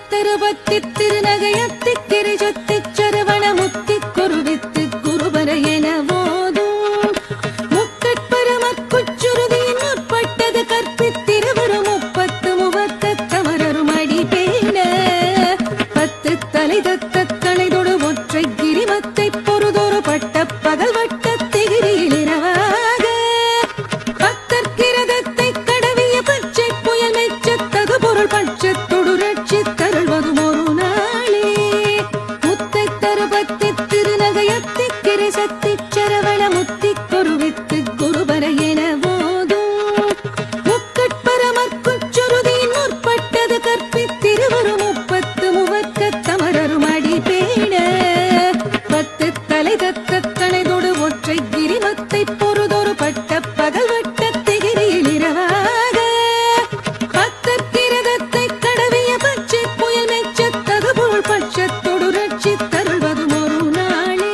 முத்தத்தருபத்தி திருநகையத்தி கிரிஜத்தி சரவண முத்தி குருவித்து குருபர என போதும் முக்கட்பரமக் குச்சுருதியின் முற்பட்டது கற்பித்திருவரும் முப்பத்து முவத்த தமரரும் அடிபேன பத்து தலை தத்த கணைதொடு ஒற்றை கிரிமத்தை பொறுதொரு பட்ட பகல் வட்ட திகிரியில் இரவாக பத்தற்கிரதத்தை கடவிய பச்சை புயல் மெச்சத்தகு பொருள் பட்சத்தொடு ரட்சித் தருள்வதும் ஒரு நாளே முத்தை தருபத்தி திருநகையத்தி கிரிசத்தி சரவண முத்தி குருவித்து குருபர என போதும் முக்கட்பரமற்குச்சுருதியின் முற்பட்டது கற்பித்திருவரும் முப்பத்து முவக்க தமரரும் அடிபேண பத்து தலை தத்த கணைதொடு ஒற்றை கிரிமத்தை பொறுதொரு பட்ட பகல் வட்ட திகிரியில் இரவாக பத்தற்கிரதத்தை கடவிய பச்சை புயல் மெச்சத்தகு பொருள் பட்சத்தொடு ரட்சித் தருள்வதும் ஒரு நாளே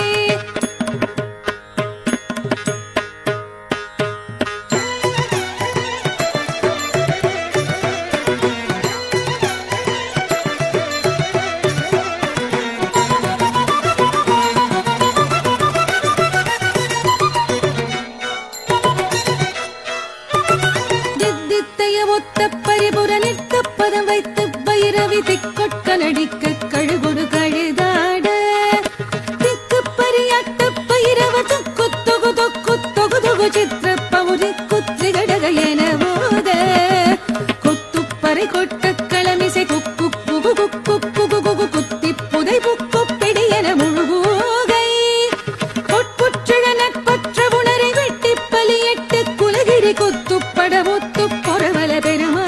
தித்தித்தைய ஒத்த பரிபுர நிற்க பதம் வைத்து பைரவி திக்கொட்க நடிக்க கழுகுடு கழுதாட திக்கு பரியாட்ட பைரவ தொக்கு தொகு தொக்கு தொகு தொகு சித்திர பமுரி குத்ரி கடக என போத கொத்துப்பறை கொட்ட களமிசை குக்கு குகு குக்கு குகு குகு குத்தி புதை புக்கு பிடி என முழுகூகை பொற்புற்றழ நட்பற்ற உணரை வெட்டி பலியிட்டு குலகிரி குத்துப்பட முத்து பொறவல பெருமா